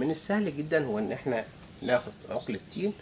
من السهل جدا هو ان احنا ناخد عقلة تين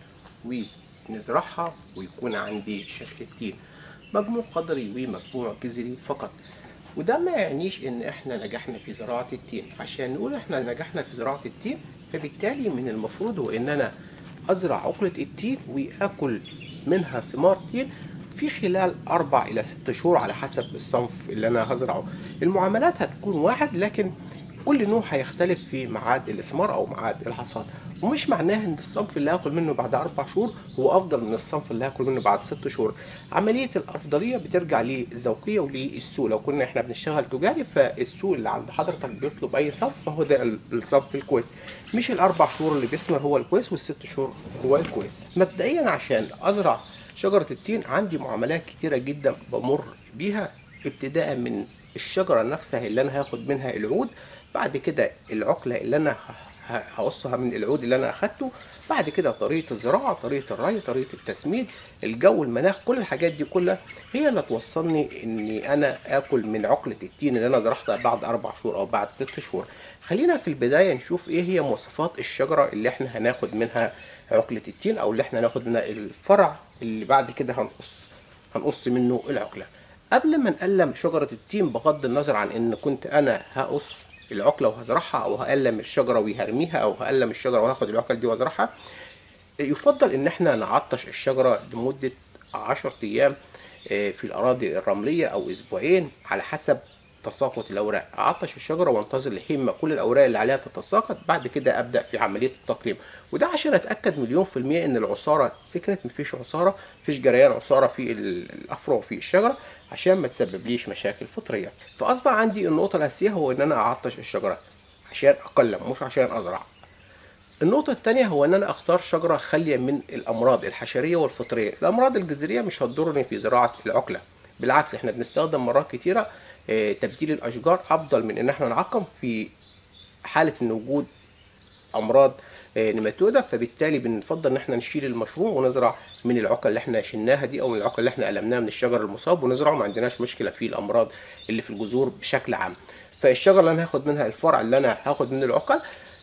ونزرعها ويكون عندي شكل التين مجموع قدري ومجموع جذري فقط وده ما يعنيش ان احنا نجحنا في زراعة التين عشان نقول احنا نجحنا في زراعة التين فبالتالي من المفروض هو ان انا ازرع عقلة التين واكل منها ثمار تين في خلال أربع إلى ست شهور على حسب الصنف اللي أنا هزرعه المعاملات هتكون واحد لكن كل نوع هيختلف في ميعاد الإثمار أو ميعاد الحصاد ومش معناه ان الصنف اللي هاكل منه بعد اربع شهور هو افضل من الصنف اللي هاكل منه بعد ست شهور عمليه الافضليه بترجع للذوقيه وللسوق لو كنا احنا بنشتغل تجاري فالسوق اللي عند حضرتك بيطلب اي صنف فهو ده الصنف الكويس مش الاربع شهور اللي بيثمر هو الكويس والست شهور هو الكويس مبدئيا عشان ازرع شجره التين عندي معاملات كتيره جدا بمر بيها ابتداء من الشجره نفسها اللي انا هاخد منها العود بعد كده العقله اللي انا هقصها من العود اللي انا اخدته بعد كده طريقه الزراعه طريقه الري طريقه التسميد الجو المناخ كل الحاجات دي كلها هي اللي توصلني اني انا اكل من عقله التين اللي انا زرعتها بعد اربع شهور او بعد ست شهور خلينا في البدايه نشوف ايه هي مواصفات الشجره اللي احنا هناخد منها عقله التين او اللي احنا هناخد منها الفرع اللي بعد كده هنقص هنقص منه العقله قبل ما نقلم شجره التين بغض النظر عن ان كنت انا هقص العقله وهزرعها او هقلم الشجره وهرميها او هقلم الشجره وهاخد العقل دي وازرعها يفضل ان احنا نعطش الشجره لمده 10 ايام في الاراضي الرمليه او اسبوعين على حسب تساقط الاوراق اعطش الشجره وانتظر لحين ما كل الاوراق اللي عليها تتساقط بعد كده ابدا في عمليه التقليم وده عشان اتاكد مليون في الميه ان العصاره سكنت مفيش عصاره مفيش جريان عصاره في الافرع في الشجره عشان ما تسببليش مشاكل فطريه فاصبح عندي النقطه الاساسيه هو ان انا اعطش الشجره عشان اقلم مش عشان ازرع النقطة الثانية هو إن أنا أختار شجرة خالية من الأمراض الحشرية والفطرية، الأمراض الجذرية مش هتضرني في زراعة العقلة، بالعكس إحنا بنستخدم مرات كتيرة تبديل الأشجار أفضل من إن إحنا نعقم في حالة إن وجود أمراض نيماتودا فبالتالي بنفضل إن إحنا نشيل المشروع ونزرع من العقل اللي إحنا شلناها دي أو من العقل اللي إحنا قلمناها من الشجر المصاب ونزرعه ما عندناش مشكلة في الأمراض اللي في الجذور بشكل عام. فالشجرة اللي أنا هاخد منها الفرع اللي أنا هاخد منه العقل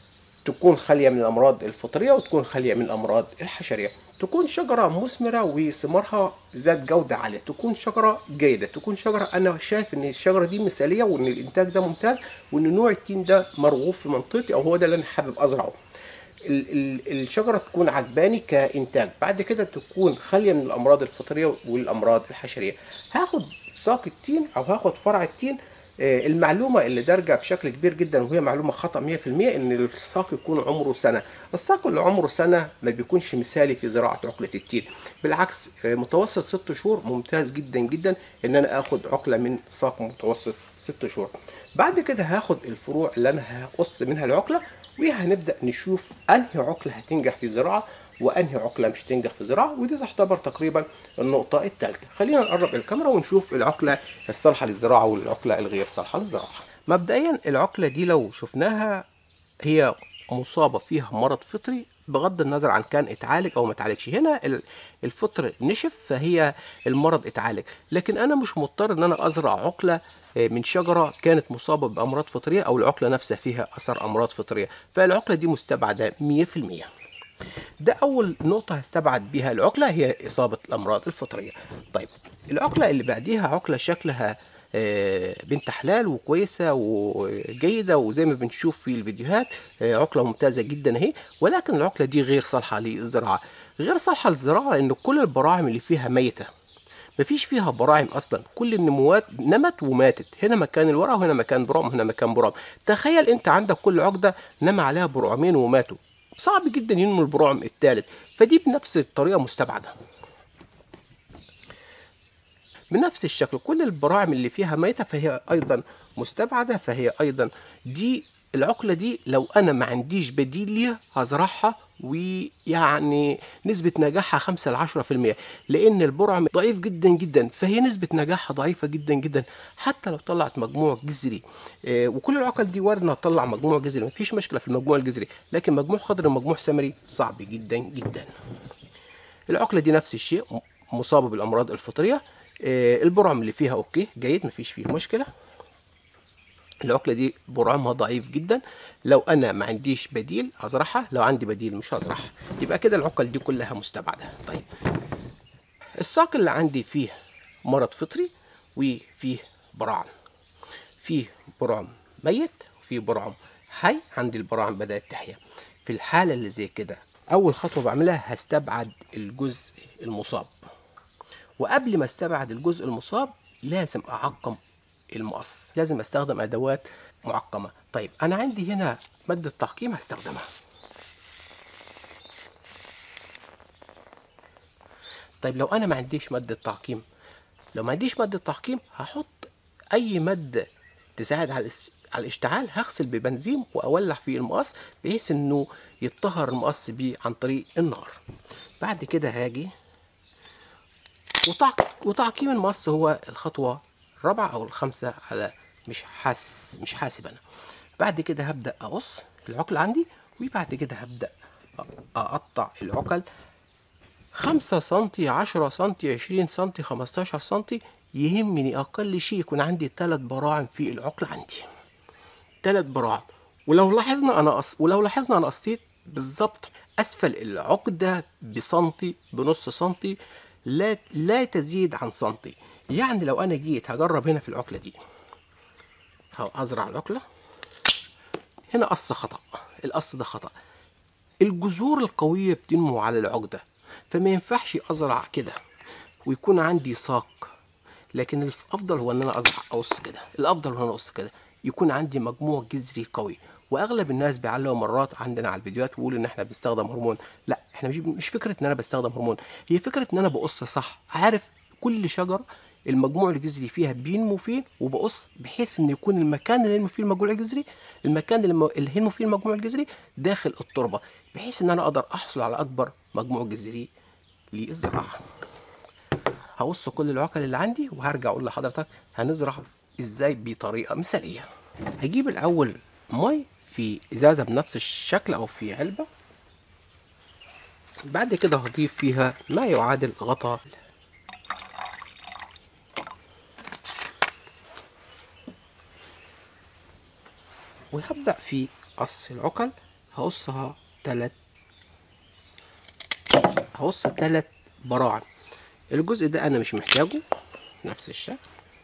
تكون خالية من الأمراض الفطرية وتكون خالية من الأمراض الحشرية تكون شجرة مثمرة وثمارها ذات جودة عالية تكون شجرة جيدة تكون شجرة أنا شايف إن الشجرة دي مثالية وإن الإنتاج ده ممتاز وإن نوع التين ده مرغوب في منطقتي أو هو ده اللي أنا حابب أزرعه ال ال الشجرة تكون عجباني كإنتاج بعد كده تكون خالية من الأمراض الفطرية والأمراض الحشرية هاخد ساق التين أو هاخد فرع التين المعلومة اللي دارجة بشكل كبير جدا وهي معلومة خطأ 100% إن الساق يكون عمره سنة، الساق اللي عمره سنة ما بيكونش مثالي في زراعة عقلة التين، بالعكس متوسط ست شهور ممتاز جدا جدا إن أنا آخد عقلة من ساق متوسط ست شهور. بعد كده هاخد الفروع اللي أنا هقص منها العقلة وهنبدأ نشوف أنهي عقلة هتنجح في الزراعة وانهي عقله مش تنجح في الزراعه ودي تعتبر تقريبا النقطه الثالثه خلينا نقرب الكاميرا ونشوف العقله الصالحه للزراعه والعقله الغير صالحه للزراعه مبدئيا العقله دي لو شفناها هي مصابه فيها مرض فطري بغض النظر عن كان اتعالج او ما اتعالجش هنا الفطر نشف فهي المرض اتعالج لكن انا مش مضطر ان انا ازرع عقله من شجره كانت مصابه بامراض فطريه او العقله نفسها فيها اثر امراض فطريه فالعقله دي مستبعده 100% ده أول نقطة هستبعد بيها العقلة هي إصابة الأمراض الفطرية. طيب العقلة اللي بعديها عقلة شكلها بنت حلال وكويسة وجيدة وزي ما بنشوف في الفيديوهات عقلة ممتازة جدا اهي ولكن العقلة دي غير صالحة للزراعة. غير صالحة للزراعة لأن كل البراعم اللي فيها ميتة. مفيش فيها براعم اصلا كل النموات نمت وماتت هنا مكان الورقه وهنا مكان برعم هنا مكان برعم تخيل انت عندك كل عقده نما عليها برعمين وماتوا صعب جدا ينمو البرعم الثالث فدي بنفس الطريقه مستبعده بنفس الشكل كل البراعم اللي فيها ميته فهي ايضا مستبعده فهي ايضا دي العقله دي لو انا ما عنديش بديل ليها هزرعها ويعني نسبة نجاحها 5 ل 10% لأن البرعم ضعيف جدا جدا فهي نسبة نجاحها ضعيفة جدا جدا حتى لو طلعت مجموع جذري آه وكل العقل دي وارد انها تطلع مجموع جذري مفيش مشكلة في المجموع الجذري لكن مجموع خضري ومجموع ثمري صعب جدا جدا العقلة دي نفس الشيء مصابة بالأمراض الفطرية آه البرعم اللي فيها أوكي جيد مفيش فيه مشكلة العقلة دي برعمها ضعيف جدا لو أنا ما عنديش بديل أزرعها لو عندي بديل مش هزرعها يبقى كده العقل دي كلها مستبعدة طيب الساق اللي عندي فيه مرض فطري وفيه برعم فيه برعم ميت وفيه برعم حي عندي البراعم بدأت تحيا في الحالة اللي زي كده أول خطوة بعملها هستبعد الجزء المصاب وقبل ما استبعد الجزء المصاب لازم أعقم المقص لازم استخدم ادوات معقمه طيب انا عندي هنا ماده تعقيم هستخدمها طيب لو انا ما عنديش ماده تعقيم لو ما عنديش ماده تعقيم هحط اي ماده تساعد على على الاشتعال هغسل ببنزين واولع فيه المقص بحيث انه يتطهر المقص بيه عن طريق النار بعد كده هاجي وتعقيم المقص هو الخطوه الرابعة أو الخامسة على مش حاس مش حاسب أنا بعد كده هبدأ أقص العقل عندي وبعد كده هبدأ أقطع العقل خمسة سنتي عشرة سنتي عشرين سنتي خمستاشر سنتي يهمني أقل شيء يكون عندي تلات براعم في العقل عندي تلات براعم ولو لاحظنا أنا أص... ولو لاحظنا أنا قصيت بالظبط أسفل العقدة بسنتي بنص سنتي لا لا تزيد عن سنتي يعني لو انا جيت هجرب هنا في العقله دي هزرع العقله هنا قص خطا القص ده خطا الجذور القويه بتنمو على العقده فما ينفعش ازرع كده ويكون عندي ساق لكن الافضل هو ان انا ازرع اقص كده الافضل هو ان انا اقص كده يكون عندي مجموع جذري قوي واغلب الناس بيعلقوا مرات عندنا على الفيديوهات ويقولوا ان احنا بنستخدم هرمون لا احنا مش مش فكره ان انا بستخدم هرمون هي فكره ان انا بقص صح عارف كل شجره المجموع الجذري فيها بينمو فين وبقص بحيث ان يكون المكان اللي ينمو فيه المجموع الجذري المكان اللي ينمو فيه المجموع الجذري داخل التربه بحيث ان انا اقدر احصل على اكبر مجموع جذري للزراعه هقص كل العقل اللي عندي وهرجع اقول لحضرتك هنزرع ازاي بطريقه مثاليه هجيب الاول مي في ازازه بنفس الشكل او في علبه بعد كده هضيف فيها ما يعادل غطاء وهبدأ في قص العقل هقصها تلات هقص تلات براعم الجزء ده أنا مش محتاجه نفس الشكل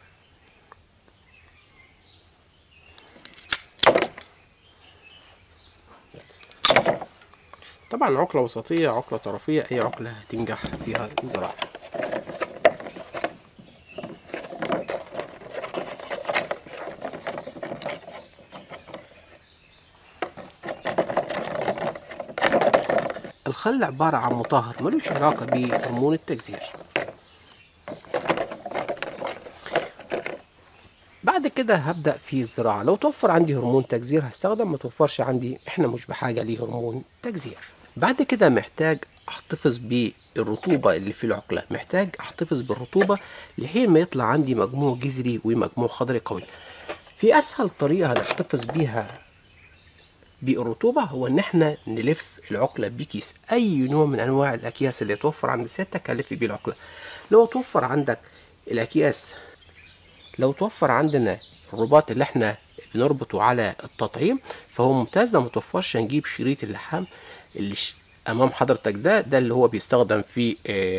طبعا عقلة وسطية عقلة طرفية أي عقلة هتنجح فيها الزراعة الخل عبارة عن مطهر ملوش علاقة بهرمون التجزير بعد كده هبدأ في الزراعة لو توفر عندي هرمون تجزير هستخدم ما توفرش عندي احنا مش بحاجة لهرمون تجزير بعد كده محتاج احتفظ بالرطوبة اللي في العقلة محتاج احتفظ بالرطوبة لحين ما يطلع عندي مجموع جذري ومجموع خضري قوي في اسهل طريقة هنحتفظ بيها بالرطوبة هو إن إحنا نلف العقلة بكيس أي نوع من أنواع الأكياس اللي توفر عند سيادتك هلف بيه العقلة لو توفر عندك الأكياس لو توفر عندنا الرباط اللي إحنا بنربطه على التطعيم فهو ممتاز لو متوفرش هنجيب شريط اللحام اللي أمام حضرتك ده ده اللي هو بيستخدم في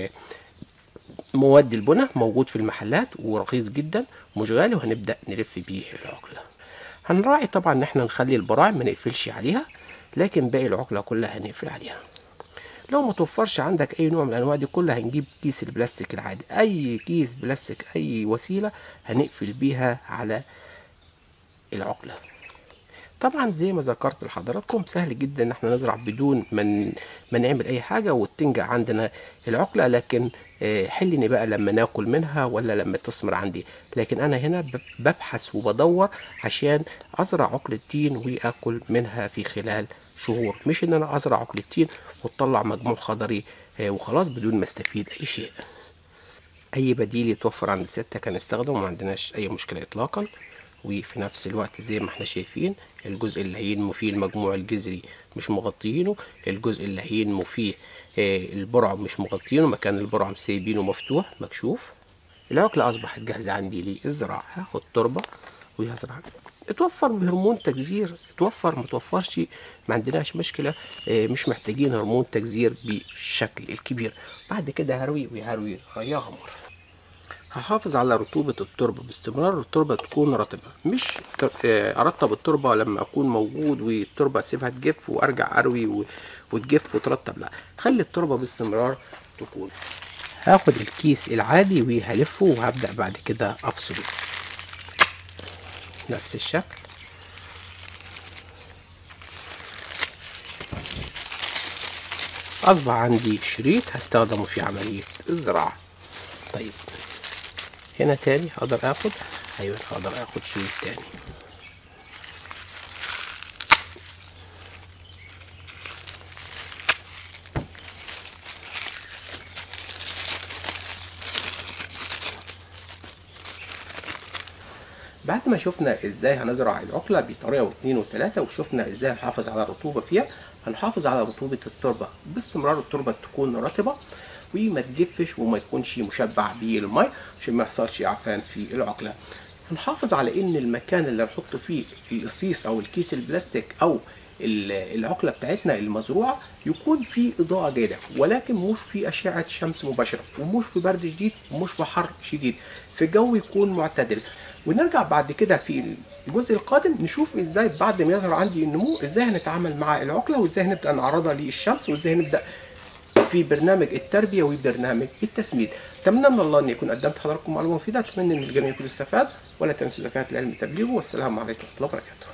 مواد البناء موجود في المحلات ورخيص جدا ومش غالي وهنبدأ نلف بيه العقلة هنراعي طبعا ان احنا نخلي البراعم ما نقفلش عليها لكن باقي العقله كلها هنقفل عليها لو ما توفرش عندك اي نوع من الانواع دي كلها هنجيب كيس البلاستيك العادي اي كيس بلاستيك اي وسيله هنقفل بيها على العقله طبعا زي ما ذكرت لحضراتكم سهل جدا ان احنا نزرع بدون ما ما نعمل اي حاجه وتنجح عندنا العقله لكن حلني بقى لما ناكل منها ولا لما تثمر عندي لكن انا هنا ببحث وبدور عشان ازرع عقله تين واكل منها في خلال شهور مش ان انا ازرع عقله تين وتطلع مجموع خضري وخلاص بدون ما استفيد اي شيء اي بديل يتوفر عند سيادتك هنستخدمه ما عندناش اي مشكله اطلاقا وفي نفس الوقت زي ما احنا شايفين الجزء اللي هينمو فيه المجموع الجذري مش مغطيينه الجزء اللي هينمو فيه البرعم مش مغطيينه مكان البرعم سايبينه مفتوح مكشوف العقلة أصبحت جاهزة عندي للزراعة هاخد تربة وهزرع اتوفر بهرمون تجزير اتوفر ما توفرش ما عندناش مشكله اه، مش محتاجين هرمون تجزير بالشكل الكبير بعد كده هروي وهروي يغمر هحافظ على رطوبة التربة باستمرار التربة تكون رطبة مش تر- آه، أرطب التربة لما أكون موجود والتربة أسيبها تجف وأرجع أروي و- وتجف وترطب لا خلي التربة باستمرار تكون هاخد الكيس العادي وهلفه وهبدأ بعد كده أفصله نفس الشكل أصبح عندي شريط هستخدمه في عملية الزراعة طيب هنا تاني اقدر اخد ايوه اقدر اخد شريط تاني بعد ما شفنا ازاي هنزرع العقلة بطريقة واثنين وثلاثة وشفنا ازاي هنحافظ على الرطوبة فيها هنحافظ على رطوبة التربة باستمرار التربة تكون رطبة وما تجفش وما يكونش مشبع بالمي عشان ما يحصلش عفان في العقلة هنحافظ على ان المكان اللي هنحط فيه القصيص او الكيس البلاستيك او ال- العقلة بتاعتنا المزروعة يكون في إضاءة جيدة ولكن مش في أشعة شمس مباشرة ومش في برد شديد ومش في حر شديد في جو يكون معتدل ونرجع بعد كده في الجزء القادم نشوف ازاي بعد ما يظهر عندي النمو ازاي هنتعامل مع العقلة وازاي هنبدأ نعرضها للشمس وازاي نبدأ في برنامج التربية وبرنامج التسميد أتمنى من الله أن يكون قدمت حضراتكم معلومة مفيدة أتمنى أن الجميع يكون استفاد ولا تنسوا زكاة العلم تبليغه والسلام عليكم ورحمة الله وبركاته